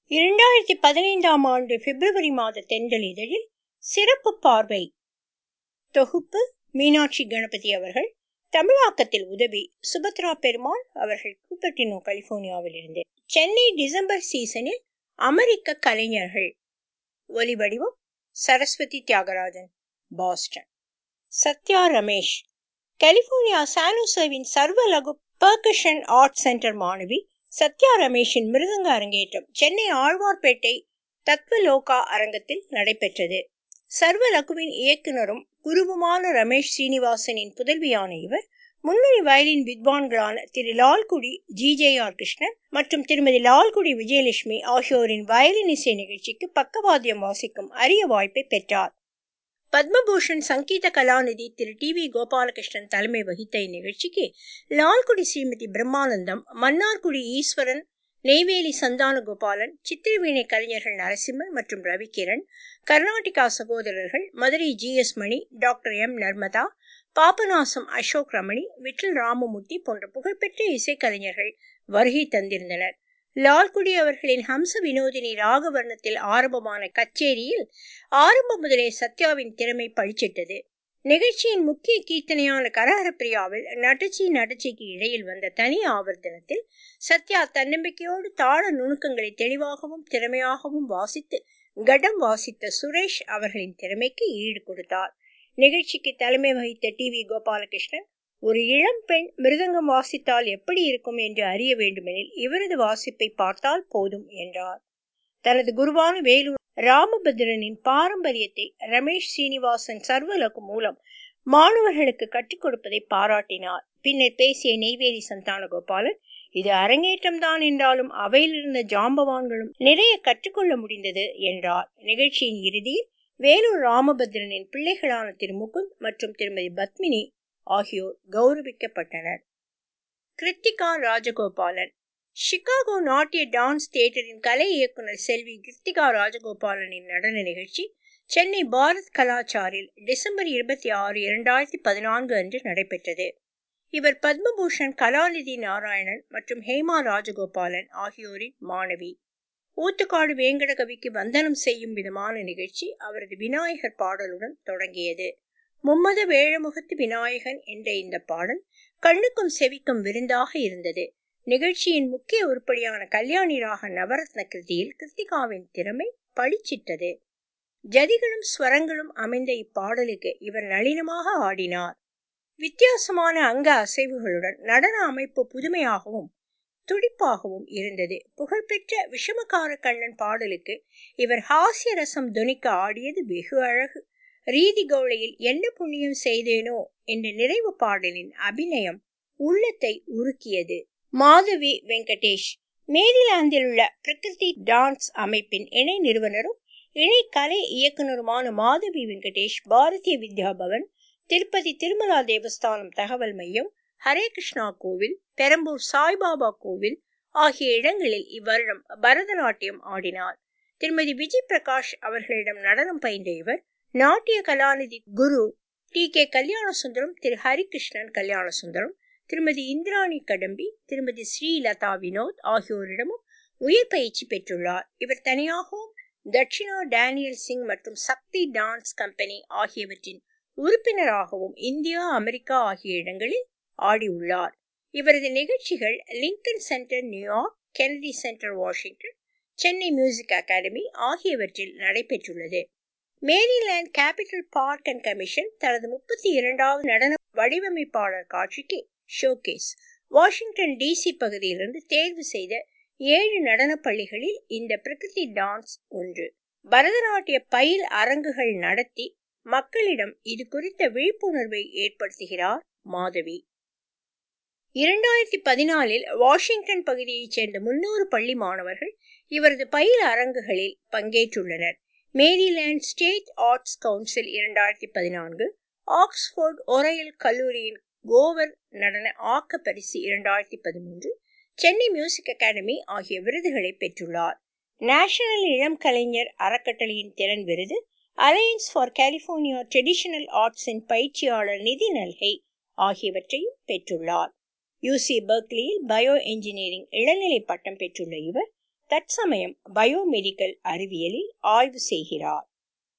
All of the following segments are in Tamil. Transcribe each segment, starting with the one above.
இரண்டாயிரத்தி பதினைந்தாம் ஆண்டு பிப்ரவரி மாத தென்றல் இதழில் சிறப்பு பார்வை தொகுப்பு மீனாட்சி கணபதி அவர்கள் தமிழாக்கத்தில் உதவி சுபத்ரா பெருமாள் அவர்கள் கூப்பர்டினோ கலிபோர்னியாவில் இருந்து சென்னை டிசம்பர் சீசனில் அமெரிக்க கலைஞர்கள் ஒலிவடிவம் சரஸ்வதி தியாகராஜன் பாஸ்டன் சத்யா ரமேஷ் கலிபோர்னியா சானோசேவின் சர்வலகு பர்கஷன் ஆர்ட் சென்டர் மாணவி சத்யா ரமேஷின் மிருதங்க அரங்கேற்றம் சென்னை ஆழ்வார்பேட்டை தத்வலோகா அரங்கத்தில் நடைபெற்றது சர்வலகுவின் இயக்குனரும் குருவுமான ரமேஷ் சீனிவாசனின் புதல்வியான இவர் முன்னணி வயலின் வித்வான்களான திரு Lalgudi G J R Krishnan மற்றும் திருமதி லால்குடி விஜயலட்சுமி ஆகியோரின் வயலின் இசை நிகழ்ச்சிக்கு பக்கவாத்தியம் வாசிக்கும் அரிய வாய்ப்பை பெற்றார் பத்மபூஷன் சங்கீத கலாநிதி திரு டி வி கோபாலகிருஷ்ணன் தலைமை வகித்த இந்நிகழ்ச்சிக்கு லால்குடி ஸ்ரீமதி பிரம்மானந்தம் மன்னார்குடி ஈஸ்வரன் நெய்வேலி சந்தான கோபாலன் சித்திரவீணை கலைஞர்கள் நரசிம்மன் மற்றும் ரவிகிரண் கர்நாடகா சகோதரர்கள் Madurai G S Mani doctor M Narmada Papanasam Ashok Ramani Vittal Ramamurthy போன்ற புகழ்பெற்ற இசைக்கலைஞர்கள் வருகை தந்திருந்தனர் லால்குடி அவர்களின் ஹம்ச வினோதினி ராகவர்ணத்தில் ஆரம்பமான கச்சேரியில் ஆரம்பம் முதலே சத்யாவின் திறமை பழிச்சிட்டது நிகழ்ச்சியின் முக்கிய கீர்த்தனையான கரஹரப்பிரியாவில் நடச்சி நடச்சிக்கு இடையில் வந்த தனி ஆவர்த்தனத்தில் சத்யா தன்னம்பிக்கையோடு தாள நுணுக்கங்களை தெளிவாகவும் திறமையாகவும் வாசித்து கடம் வாசித்த சுரேஷ் அவர்களின் திறமைக்கு ஈடு கொடுத்தார் நிகழ்ச்சிக்கு தலைமை வகித்த டி வி கோபாலகிருஷ்ணன் ஒரு இளம் பெண் மிருதங்கம் வாசித்தால் எப்படி இருக்கும் என்று அறிய வேண்டுமெனில் இவரது வாசிப்பை பார்த்தால் போதும் என்றார் தனது குருவான வேலூர் ராமபத்ரனின் பாரம்பரியத்தை ரமேஷ் சீனிவாசன் சர்வலகு மூலம் மாணவர்களுக்கு கற்றுக் கொடுப்பதை பாராட்டினார் பின்னர் பேசிய நெய்வேலி சந்தான கோபாலன் இது அரங்கேற்றம் தான் என்றாலும் அவையில் இருந்த ஜாம்பவான்களும் நிறைய கற்றுக்கொள்ள முடிந்தது என்றார் நிகழ்ச்சியின் இறுதியில் வேலூர் ராமபத்ரனின் பிள்ளைகளான திரு முகுந்த் மற்றும் திருமதி பத்மினி ஆகியோர் கௌரவிக்கப்பட்டனர் கிருத்திகா ராஜகோபாலன் சிகாகோ நாட்டிய டான்ஸ் தியேட்டரின் கலை இயக்குனர் செல்வி கிருத்திகா ராஜகோபாலனின் நடன நிகழ்ச்சி சென்னை பாரத் கலாச்சாரில் டிசம்பர் இருபத்தி ஆறு இரண்டாயிரத்தி பதினான்கு அன்று நடைபெற்றது இவர் பத்மபூஷன் கலாநிதி நாராயணன் மற்றும் ஹேமா ராஜகோபாலன் ஆகியோரின் மாணவி ஊத்துக்காடு வேங்கடகவிக்கு வந்தனம் செய்யும் விதமான நிகழ்ச்சி அவரது விநாயகர் பாடலுடன் தொடங்கியது மும்மத வேழமுகத்து விநாயகன் என்ற இந்த பாடல் கண்ணுக்கும் செவிக்கும் விருந்தாக இருந்தது நிகழ்ச்சியின் முக்கிய உருப்படியான கல்யாணி ராக நவரத்ன கிருதியில் கிருத்திகாவின் திறமை பளிச்சிட்டது ஜதிகளும் ஸ்வரங்களும் அமைந்த இப்பாடலுக்கு இவர் நளினமாக ஆடினார் வித்தியாசமான அங்க அசைவுகளுடன் நடன அமைப்பு புதுமையாகவும் துடிப்பாகவும் இருந்தது புகழ்பெற்ற விஷமக்கார கண்ணன் பாடலுக்கு இவர் ஹாஸ்ய ரசம் துணிக்க ஆடியது வெகு அழகு ரீதி கௌளையில் என்ன புண்ணியம் செய்தேனோ என்ற நிறைவு பாடலின் அபிநயம் உள்ளத்தை உருக்கியது மாதவி வெங்கடேஷ் மேரிலாந்தில் உள்ள பிரகிருதி டான்ஸ் அமைப்பின் இணை நிறுவனரும் இணை கலை இயக்குனருமான மாதவி வெங்கடேஷ் பாரதிய வித்யா பவன் திருப்பதி திருமலா தேவஸ்தானம் தகவல் மையம் ஹரே கிருஷ்ணா கோவில் பெரம்பூர் சாய்பாபா கோவில் ஆகிய இடங்களில் இவ்வருடம் பரதநாட்டியம் ஆடினார் திருமதி விஜய் பிரகாஷ் அவர்களிடம் நடனம் பயின்ற இவர் நாட்டிய கலாநிதி குரு டி கே கல்யாண சுந்தரம் திரு ஹரிகிருஷ்ணன் கல்யாண சுந்தரம் திருமதி இந்திராணி கடம்பி திருமதி ஸ்ரீலதா வினோத் ஆகியோரிடமும் உயர் பயிற்சி பெற்றுள்ளார் இவர் தனியாகவும் தட்சிணா டேனியல் சிங் மற்றும் சக்தி டான்ஸ் கம்பெனி ஆகியவற்றின் உறுப்பினராகவும் இந்தியா அமெரிக்கா ஆகிய இடங்களில் ஆடியுள்ளார் இவரது நிகழ்ச்சிகள் Lincoln Center New York Kennedy Center Washington Chennai music academy ஆகியவற்றில் நடைபெற்றுள்ளது Maryland Capital Park and Commission தனது முப்பத்தி இரண்டாவது நடன வடிவமைப்பாளர் காட்சிக்கு ஷோகேஸ் வாஷிங்டன் டிசி பகுதியிலிருந்து தேர்வு செய்த ஏழு நடன பள்ளிகளில் இந்த பிரகிருதி டான்ஸ் ஒன்று பரதநாட்டிய பயில் அரங்குகள் நடத்தி மக்களிடம் இது குறித்த விழிப்புணர்வை ஏற்படுத்துகிறார் மாதவி இரண்டாயிரத்தி பதினாலில் வாஷிங்டன் பகுதியைச் சேர்ந்த முன்னூறு பள்ளி மாணவர்கள் இவரது பயில் அரங்குகளில் பங்கேற்றுள்ளனர் மேரிலேண்ட் ஸ்டேட் ஆர்ட்ஸ் கவுன்சில் இரண்டாயிரத்தி பதினான்கு ஆக்ஸ்போர்ட் ஒரையல் கல்லூரியின் கோவர் நடன ஆக்க பரிசு இரண்டாயிரத்தி பதிமூன்று சென்னை மியூசிக் அகாடமி ஆகிய விருதுகளை பெற்றுள்ளார் நேஷனல் இளம் கலைஞர் அறக்கட்டளையின் திறன் விருது அலையன்ஸ் ஃபார் கலிபோர்னியா ட்ரெடிஷனல் ஆர்ட்ஸின் பயிற்சியாளர் நிதி நல்கை ஆகியவற்றையும் பெற்றுள்ளார் யூசி பெர்க்லியில் பயோ என்ஜினியரிங் இளநிலை பட்டம் பெற்றுள்ள இவர் தற்சமயம் பயோமெடிக்கல் அறிவியலில் ஆய்வு செய்கிறார்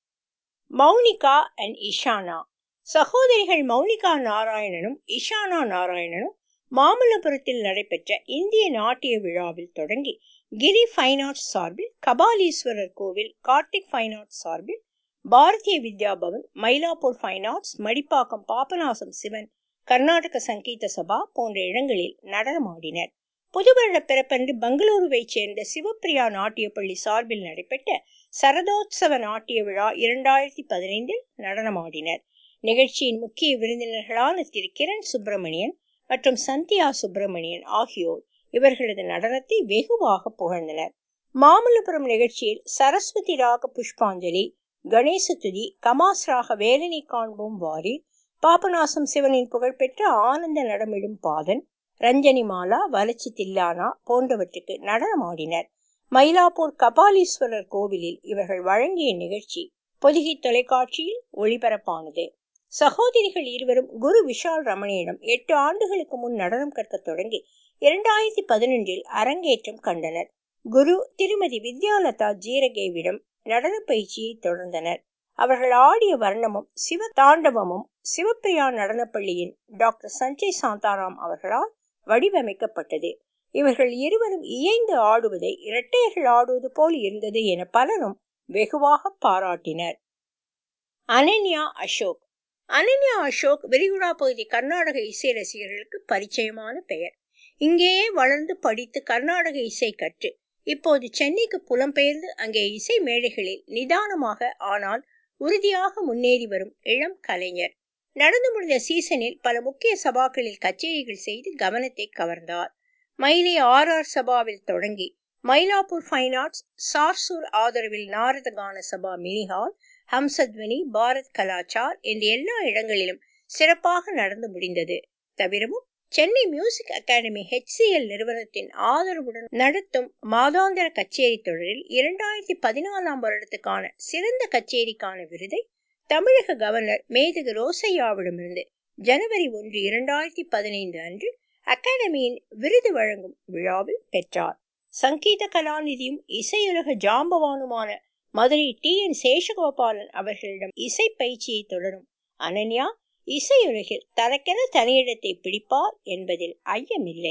மௌனிகா அண்ட் இஷானா சகோதரிகள் மௌனிகா நாராயணனும் இஷானா நாராயணனும் மாமல்லபுரத்தில் நடைபெற்ற இந்திய நாட்டிய விழாவில் தொடங்கி கிரி ஃபைன் ஆர்ட்ஸ் சார்பில் கபாலீஸ்வரர் கோவில் கார்த்திக் ஃபைன் ஆர்ட்ஸ் சார்பில் பாரதிய வித்யா பவன் மயிலாப்பூர் ஃபைன் ஆர்ட்ஸ் மடிப்பாக்கம் பாபநாசம் சிவன் கர்நாடக சங்கீத சபா போன்ற இடங்களில் நடனமாடினர் புதுவருட பிறப்பன்று பெங்களூருவைச் சேர்ந்த சிவப்பிரியா நாட்டிய பள்ளி சார்பில் நடைபெற்ற சரதோத்சவ நாட்டிய விழா இரண்டாயிரத்தி பதினைந்தில் நடனமாடினர் நிகழ்ச்சியின் முக்கிய விருந்தினர்களான திரு கிரண் சுப்பிரமணியன் மற்றும் சந்தியா சுப்பிரமணியன் ஆகியோர் இவர்களது நடனத்தை வெகுவாக புகழ்ந்தனர் மாமல்லபுரம் நிகழ்ச்சியில் சரஸ்வதி ராக புஷ்பாஞ்சலி கணேச துதி கமாஸ் ராக வேலனை காண்போம் வாரி பாபநாசம் சிவனின் புகழ்பெற்ற ஆனந்த நடமிடும் பாதன் ரஞ்சனி மாலா வலச்சி தில்லானா போன்றவற்றுக்கு நடனமாடினர் மயிலாப்பூர் கபாலீஸ்வரர் கோவிலில் இவர்கள் வழங்கிய நிகழ்ச்சி பொதிகை தொலைக்காட்சியில் ஒளிபரப்பானது சகோதரிகள் இருவரும் குரு விஷால் ரமணியிடம் எட்டு ஆண்டுகளுக்கு முன் நடனம் கற்க தொடங்கி இரண்டாயிரத்தி பதினொன்றில் அரங்கேற்றம் கண்டனர் குரு திருமதி வித்யாலதா ஜீரகேவிடம் நடன பயிற்சியை தொடர்ந்தனர் அவர்கள் ஆடிய வர்ணமும் சிவ தாண்டவமும் சிவப்பிரியா நடனப்பள்ளியின் டாக்டர் சஞ்சய் சாந்தாராம் அவர்களால் வடிவமைக்கப்பட்டது இவர்கள் இருவரும் இயைந்து ஆடுவதை இரட்டையர்கள் ஆடுவது போல் இருந்தது என பலரும் வெகுவாக பாராட்டினர் அனன்யா அசோக் அனன்யா அசோக் விரிகுடா பகுதி கர்நாடக இசை ரசிகர்களுக்கு பரிச்சயமான பெயர் இங்கேயே வளர்ந்து படித்து கர்நாடக இசை கற்று இப்போது சென்னைக்கு புலம்பெயர்ந்து அங்கே இசை மேடைகளில் நிதானமாக ஆனால் உறுதியாக முன்னேறி வரும் இளம் கலைஞர் நடந்து முடிந்த சீசனில் பல முக்கிய சபாக்களில் கச்சேரிகள் செய்து கவனத்தை கவர்ந்தார் மயிலை ஆர் ஆர் சபாவில் தொடங்கி மயிலாப்பூர் ஃபைன் ஆர்ட்ஸ் சார்சூர் ஆதரவில் நாரத கான சபா மினிஹால் ஹம்சத்வனி பாரத் கலாச்சார் என்ற எல்லா இடங்களிலும் சிறப்பாக நடந்து முடிந்தது தவிரவும் சென்னை மியூசிக் அகாடமி ஹெச்சிஎல் நிறுவனத்தின் ஆதரவுடன் நடத்தும் மாதாந்திர கச்சேரி தொடரில் இரண்டாயிரத்தி பதினாலாம் வருடத்துக்கான சிறந்த கச்சேரிக்கான விருதை தமிழக கவர்னர் மேதகு ரோசையாவிடமிருந்து ஜனவரி ஒன்று இரண்டாயிரத்தி பதினைந்து அன்று அகாடமியின் விருது வழங்கும் விழாவில் பெற்றார் சங்கீத கலாநிதியும் இசையுலக ஜாம்பவானுமான மதுரை டி என் சேஷகோபாலன் அவர்களிடம் இசை பயிற்சியை தொடரும் அனன்யா இசையுலகில் தனக்கென தனியிடத்தை பிடிப்பார் என்பதில் ஐயமில்லை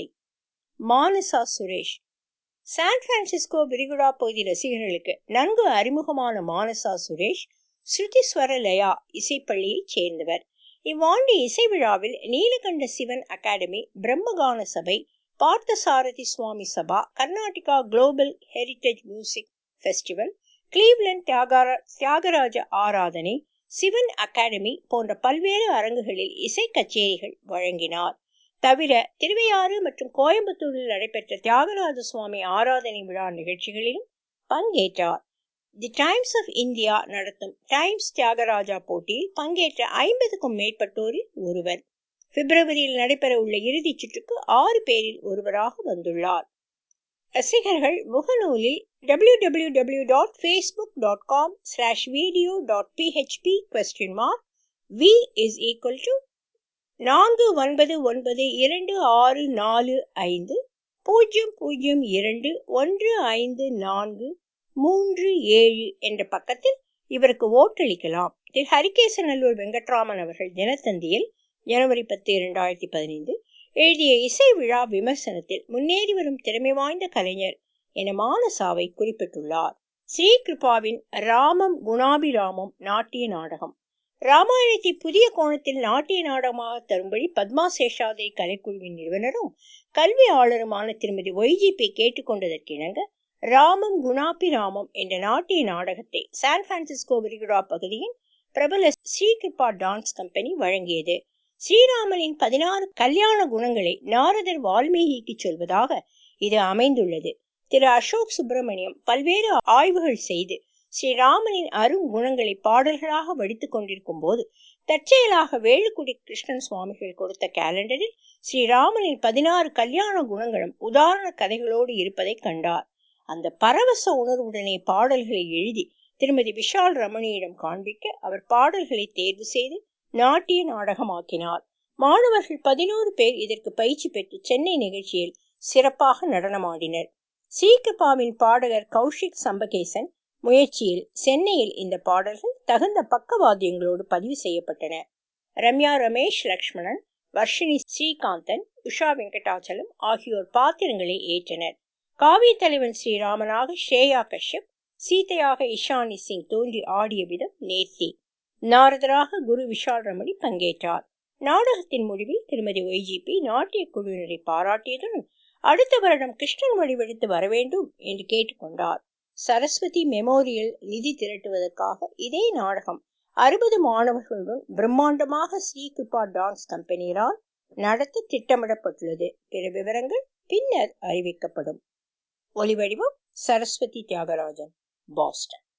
மானசா சுரேஷ் சான் பிரான்சிஸ்கோ விரிகுடா பகுதி ரசிகர்களுக்கு நன்கு அறிமுகமான மானசா சுரேஷ் ஸ்ருதி ஸ்வர லயா இசைப்பள்ளியைச் சேர்ந்தவர் இவ்வாண்டு இசை விழாவில் நீலகண்ட சிவன் அகாடமி பிரம்மகான சபை Parthasarathy Swami Sabha Karnataka global heritage music festival Cleveland Thyagaraja Aradhana Sivan academy போன்ற பல்வேறு அரங்குகளில் இசை கச்சேரிகள் வழங்கினார் தவிர திருவையாறு மற்றும் கோயம்புத்தூரில் நடைபெற்ற தியாகராஜ சுவாமி ஆராதனை விழா நிகழ்ச்சிகளிலும் பங்கேற்றார் தி டைம்ஸ் ஆஃப் இந்தியா நடத்தும் டைம்ஸ் தியாகராஜா போட்டியில் பங்கேற்ற ஐம்பதுக்கும் மேற்பட்டோரில் ஒருவர் பிப்ரவரியில் நடைபெற உள்ள இறுதிச் சுற்றுக்கு ஆறு பேரில் ஒருவராக வந்துள்ளார் ரசிகர்கள் முகநூலில் W W W dot Facebook dot com slash video dot PHP question mark V is equal to நான்கு ஒன்பது ஒன்பது இரண்டு ஆறு நாலு ஐந்து பூஜ்ஜியம் பூஜ்ஜியம் இரண்டு ஒன்று ஐந்து நான்கு மூன்று ஏழு என்ற பக்கத்தில் இவருக்கு ஓட்டளிக்கலாம் திரு ஹரிகேசநல்லூர் வெங்கட்ராமன் அவர்கள் தினத்தந்தியில் ஜனவரி பத்து இரண்டாயிரத்தி பதினைந்து எழுதிய இசை விழா விமர்சனத்தில் முன்னேறி வரும் திறமை வாய்ந்த கலைஞர் என மானசாவை குறிப்பிட்டுள்ளார் ஸ்ரீ கிருபாவின் ராமம் குணாபிராமம் நாட்டிய நாடகம் ராமாயணத்தை புதிய கோணத்தில் நாட்டிய நாடகமாக தரும்படி பத்மா சேஷாதரி கலைக்குழுவின் நிறுவனரும் கல்வியாளருமான திருமதி ஒய்ஜிபி கேட்டுக்கொண்டதற்கிணங்க ராமம் குணாபி ராமம் என்ற நாட்டிய நாடகத்தை சான் பிரான்சிஸ்கோ விரிகுடா பகுதியின் பிரபல ஸ்ரீகிருபா டான்ஸ் கம்பெனி வழங்கியது ஸ்ரீராமனின் பதினாறு கல்யாண குணங்களை நாரதர் வால்மீகிக்கு சொல்வதாக இது அமைந்துள்ளது திரு அசோக் சுப்பிரமணியம் பல்வேறு ஆய்வுகள் செய்து ஸ்ரீராமனின் அருங்குணங்களை பாடல்களாக வடித்துக் கொண்டிருக்கும் போது தற்செயலாக வேலுக்குடி கிருஷ்ணன் சுவாமிகள் கொடுத்த கேலண்டரில் ஸ்ரீராமனின் பதினாறு கல்யாண குணங்களும் உதாரண கதைகளோடு இருப்பதை கண்டார் அந்த பரவச உணர்வுடனே பாடல்களை எழுதி திருமதி விஷால் ரமணியிடம் காண்பிக்க அவர் பாடல்களை தேர்வு செய்து நாட்டிய நாடகமாக்கினார் மாணவர்கள் பதினோரு பேர் இதற்கு பயிற்சி பெற்று சென்னை நிகழ்ச்சியில் சிறப்பாக நடனமாடினர் சீக்கிரபாவின் பாடகர் கௌஷிக் சம்பகேசன் முயற்சியில் சென்னையில் இந்த பாடல்கள் தகுந்த பக்கவாத்தியங்களோடு பதிவு செய்யப்பட்டன ரம்யா ரமேஷ் லக்ஷ்மணன் வர்ஷினி ஸ்ரீகாந்தன் உஷா வெங்கடாச்சலம் ஆகியோர் பாத்திரங்களை ஏற்றனர் காவிய தலைவன் ஸ்ரீராமனாக ஸ்ரேயா கஷ்யப் சீதையாக இஷானி சிங் தோன்றி ஆடிய விதம் நேர்த்தி நாரதராக குரு விஷால் ரமணி பங்கேற்றார் நாடகத்தின் முடிவில் திருமதி ஒய்ஜிபி நாட்டிய குழுவினரை பாராட்டியதுடன் அடுத்த வருடம் கிருஷ்ணன் வடிவெடுத்து வர வேண்டும் என்று கேட்டுக்கொண்டார் சரஸ்வதி மெமோரியல் நிதி திரட்டுவதற்காக இதே நாடகம் அறுபது மாணவர்களுடன் பிரம்மாண்டமாக ஸ்ரீ கிருபா டான்ஸ் கம்பெனியால் நடத்த திட்டமிடப்பட்டுள்ளது பிற விவரங்கள் பின்னர் அறிவிக்கப்படும் ஒலிவடிவம் சரஸ்வதி தியாகராஜன் பாஸ்டன்